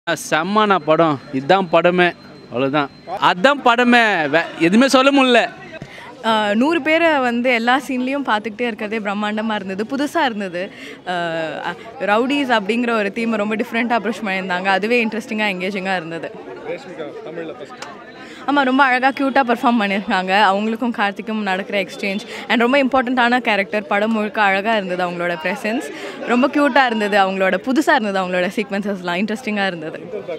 செம்மண்ணா படம் இதுதான் படமே அவ்வளோதான் அதான் படமே வே எதுவுமே சொல்ல முடியல ஆஹ் நூறு பேரை வந்து எல்லா சீன்லேயும் பார்த்துக்கிட்டே இருக்கிறதே பிரம்மாண்டமாக இருந்தது புதுசாக இருந்தது ரவுடிஸ் அப்படிங்கிற ஒரு தீமை ரொம்ப டிஃப்ரெண்ட்டாக அப்ரோச் பண்ணியிருந்தாங்க அதுவே இன்ட்ரெஸ்டிங்காக எங்கேஜிங்காக இருந்தது ஆமாம் ரொம்ப அழகாக க்யூட்டாக பெர்ஃபார்ம் பண்ணியிருக்காங்க அவங்களுக்கும் கார்த்திக்கும் நடக்கிற எக்ஸ்சேஞ்ச் அண்ட் ரொம்ப இம்பார்ட்டண்ட்டான கேரக்டர் படம் முழுக்க அழகாக இருந்தது அவங்களோட ப்ரெசன்ஸ் ரொம்ப க்யூட்டாக இருந்தது அவங்களோட புதுசாக இருந்தது அவங்களோட சீக்வன்சஸ்லாம் இன்ட்ரெஸ்டிங்காக இருந்தது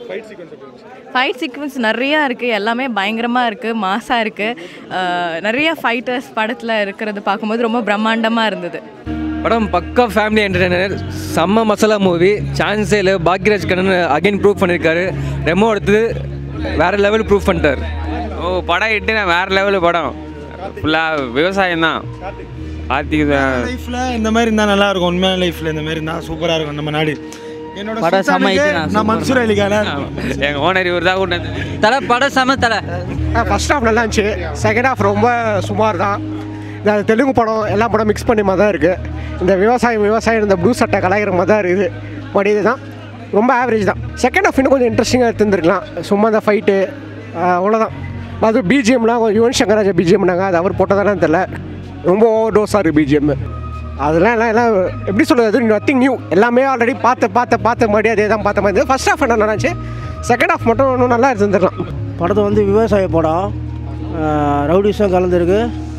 ஃபைட் சீக்வன்ஸ் நிறையா இருக்குது எல்லாமே பயங்கரமாக இருக்குது மாசாக இருக்குது நிறைய ஃபைட்டர்ஸ் படத்தில் இருக்கிறது பார்க்கும்போது ரொம்ப பிரம்மாண்டமாக இருந்தது படம் பக்கா ஃபேமிலி என்டர்டைனர் செம்ம மசாலா மூவி சான்ஸே இல்லை பாக்யராஜ் கண்ணன் அகைன் ப்ரூவ் பண்ணியிருக்காரு ரெமோ எடுத்து வேற லெவல் ப்ரூவ் பண்ணிட்டார் ஓ படம் இட்டு நான் வேற லெவலு படம் ஃபுல்லாக விவசாயம் தான் கார்த்திக் தான். லைஃப்ல இந்த மாதிரி இருந்தா நல்லா இருக்கும் உண்மையான லைஃப்ல இந்த மாதிரி இருந்தா சூப்பரா இருக்கும் நம்ம நாடு என்னோட படம் செம்ம சுல்தானுக்கு hit தான், நான் மன்சூர் அலிகான எங்க ஓனர் இவர் தான் கூட்டு வந்தாரு. தலை படம் செம தலை ஃபர்ஸ்ட் ஹாஃப் நல்லா இருந்துச்சு செகண்ட் ஹாஃப் ரொம்ப சுமார் தான் இந்த தெலுங்கு படம் எல்லா படம் மிக்ஸ் பண்ணி மாதிரி தான் இருக்குது இந்த விவசாயம் விவசாயம் இந்த ப்ளூ சட்டை கலாய்க்கிற மாதிரி தான் இருக்குது பட் இதுதான் ரொம்ப ஆவரேஜ் தான் செகண்ட் ஹாஃப் இன்னும் கொஞ்சம் இன்ட்ரெஸ்டிங்காக எடுத்துருந்துருக்கலாம் சும்மா அந்த ஃபைட்டு அவ்வளோதான் அது பிஜிஎம்லாம் யுவன் சங்கர் ராஜா பிஜிஎம்னாங்க அது அவர் போட்டதானு தெரில ரொம்ப ஓவர் டோஸாக இருக்குது பிஜிஎம் அதெல்லாம் எல்லாம் எல்லாம் எப்படி சொல்கிறது நத்திங் நியூ எல்லாமே ஆல்ரெடி பார்த்து பார்த்து பார்த்த மாதிரி அதே தான் பார்த்த மாதிரி ஃபர்ஸ்ட் ஹாஃப் என்ன நல்லா இருந்துச்சு செகண்ட் ஹாஃப் மட்டும் இன்னும் நல்லா இருந்துருக்கலாம் படத்தை வந்து விவசாய படம் ரவுடிஸும் கலந்துருக்கு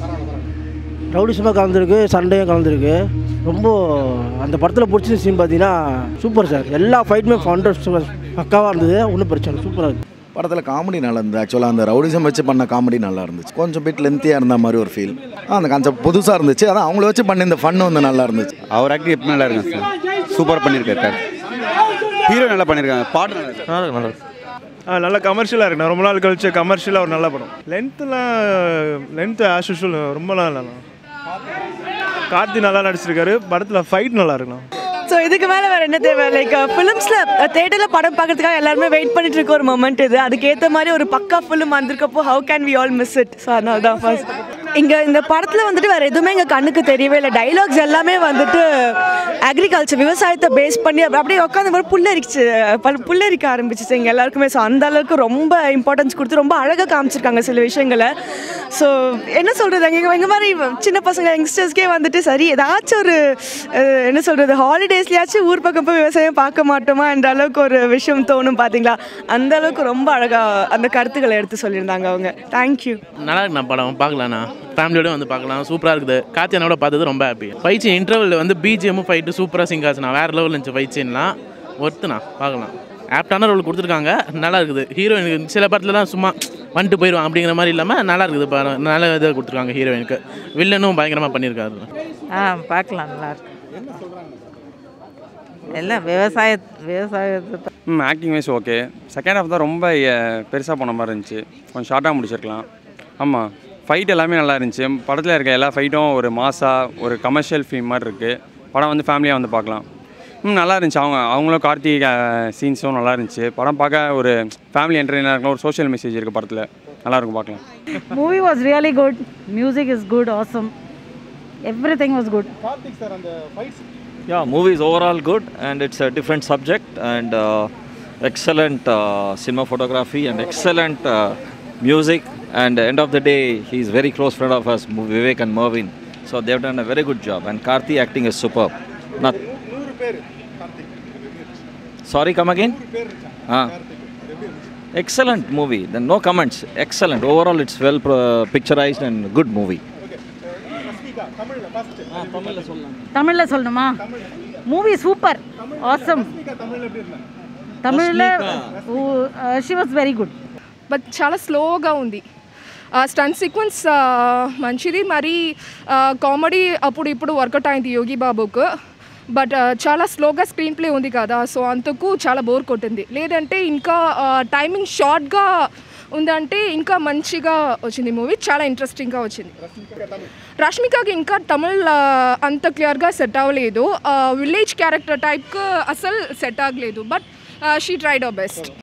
ரவுடிஸுமாக கலந்துருக்கு சண்டையும் கலந்துருக்கு ரொம்ப அந்த படத்தில் பிடிச்ச சீன் பார்த்தீங்கன்னா சூப்பர் சார் எல்லா ஃபைட்டுமே ஹண்ட்ரட் பக்காவாக இருந்தது ஒன்றும் பிரச்சனை சூப்பராக இருக்குது படத்தில் காமெடி நல்லா இருந்தது ஆக்சுவலாக அந்த ரவுடிசம் வச்சு பண்ண காமெடி நல்லா இருந்துச்சு கொஞ்சம் பிட் லென்த்தியாக இருந்த மாதிரி ஒரு ஃபீல் அந்த கான்செப்ட் புதுசாக இருந்துச்சு அதான் அவங்கள வச்சு பண்ணி இந்த ஃபன் வந்து நல்லா இருந்துச்சு அவர் ஆக்டிங் எப்போ நல்லா இருக்கும் சார் சூப்பர் பண்ணியிருக்காரு ஹீரோ நல்லா பண்ணியிருக்காங்க பாட்டு நல்லா இருக்கு. நல்லா நல்லா ஆ நல்லா கமர்ஷியலாக இருக்கு நான் ரொம்ப நாள் கழிச்சு கமர்ஷியலாக ஒரு நல்ல படம் லென்த்துலாம் லென்த்து ஆஸ் யூஷுவல் ரொம்பலாம் இல்லை கார்த்தி நல்லா நடிச்சிருக்காரு படத்தில் ஃபைட் நல்லா இருக்குண்ணா ஸோ இதுக்கு மேலே வேறு என்ன தேவை லைக் ஃபிலிம்ஸில் தேட்டரில் படம் பார்க்கறதுக்காக எல்லாருமே வெயிட் பண்ணிட்டு இருக்க ஒரு மொமெண்ட் இது அதுக்கேற்ற மாதிரி ஒரு பக்கா ஃபிலிம் வந்திருக்கப்போ how can we all miss it so அதனால தான் ஃபர்ஸ்ட் இங்கே இந்த படத்தில் வந்துட்டு வேறு எதுவுமே எங்கள் கண்ணுக்கு தெரியவே இல்லை டைலாக்ஸ் எல்லாமே வந்துட்டு அக்ரிகல்ச்சர் விவசாயத்தை பேஸ் பண்ணி அப்ப- அப்படியே உட்காந்து மாதிரி புல்லரிச்சு பல் புல்லரிக்க ஆரம்பிச்சிச்சு எங்கள் எல்லாருக்குமே ஸோ அந்த அளவுக்கு ரொம்ப இம்பார்ட்டன்ஸ் கொடுத்து ரொம்ப அழகாக காமிச்சிருக்காங்க சில விஷயங்களை ஸோ என்ன சொல்கிறது எங்கள் எங்கள் மாதிரி சின்ன பசங்க யங்ஸ்டர்ஸ்க்கே வந்துட்டு சரி ஏதாச்சும் ஒரு அஹ், என்ன சொல்கிறது ஹாலிடேஸ்லயாச்சும் ஊர் பக்கம் போய் விவசாயம் பார்க்க மாட்டோமா என்ற அளவுக்கு ஒரு விஷயம் தோணும் பார்த்தீங்களா அந்த அளவுக்கு ரொம்ப அழகாக அந்த கருத்துக்களை எடுத்து சொல்லியிருந்தாங்க அவங்க தேங்க்யூ நல்லா இருக்குண்ணா படம் பார்க்கலாண்ணா ஃபேமிலியோட வந்து பார்க்கலாம் சூப்பராக இருக்குது காத்தியானோட பார்த்தது ரொம்ப ஹாப்பி ஃபைட் சீன் இன்டர்வலில் வந்து பிஜிஎம் ஃபைட்டு சூப்பராக சிங்க் ஆச்சுண்ணா வேறு லெவலில் இருந்துச்சு ஃபைட் சீன்லாம் ஒர்த்துண்ணா பார்க்கலாம் ஆப்டான ரோல் கொடுத்துருக்காங்க நல்லா இருக்குது ஹீரோயினுக்கு சில படத்துலலாம் சும்மா வந்துட்டு போயிடுவான் அப்படிங்கிற மாதிரி இல்லாமல் நல்லா இருக்குது படம் நல்ல இதாக கொடுத்துருக்காங்க ஹீரோயினுக்கு வில்லனும் பயங்கரமாக பண்ணியிருக்காரு ஆ பார்க்கலாம் நல்லா இருக்கு எல்லாம் விவசாய விவசாயத்தை ம் acting wise okay second half தான் ரொம்ப பெருசாக போன மாதிரி இருந்துச்சு கொஞ்சம் ஷார்ட்டாக முடிச்சிருக்கலாம் ஆமாம் ஃபைட் எல்லாமே நல்லா இருந்துச்சு படத்தில் இருக்க எல்லா ஃபைட்டும் ஒரு மாசாக ஒரு கமர்ஷியல் ஃபிலிம் மாதிரி இருக்குது படம் வந்து ஃபேமிலியாக வந்து பார்க்கலாம் ம் நல்லா இருந்துச்சு அவங்க அவங்களும் கார்த்திக் சீன்ஸும் நல்லா இருந்துச்சு படம் பார்க்க ஒரு ஃபேமிலி என்டர்டைனாக இருக்கலாம் ஒரு சோஷியல் மெசேஜ் இருக்குது படத்தில் நல்லா இருக்கும் பார்க்கலாம் movie was really good music is good awesome everything was good Yeah, movie is overall good and it's a different subject and uh, excellent uh, cinema photography and excellent uh, music. And end of the day, he's very close friend of us, Vivek and Mervin. So they've done a very good job. And Karthi acting is superb. Not. Sorry, come again? Ah. Excellent movie. Then no comments. Excellent. Overall, it's well uh, picturized and good movie. தமிழில் சொல்லணுமா movie super awesome தமிழில் she was very good but చాలా స్లోగా ఉంది stun sequence మంచిది మరి comedy అప్పుడు ఇప్పుడు వర్కౌట్ అయింది యోగి బాబుకు బట్ చాలా స్లోగా స్క్రీన్ ప్లే ఉంది కదా సో అంతకు చాలా బోర్ కొట్టింది లేదంటే ఇంకా టైమింగ్ షార్ట్గా ఉందంటే ఇంకా మంచిగా వచ్చింది మూవీ చాలా ఇంట్రెస్టింగ్గా వచ్చింది రష్మికకి ఇంకా తమిళ్ ఆ, అంత క్లియర్గా సెట్ అవ్వలేదు విలేజ్ క్యారెక్టర్ టైప్కి అసలు సెట్ అవ్వలేదు but she tried our best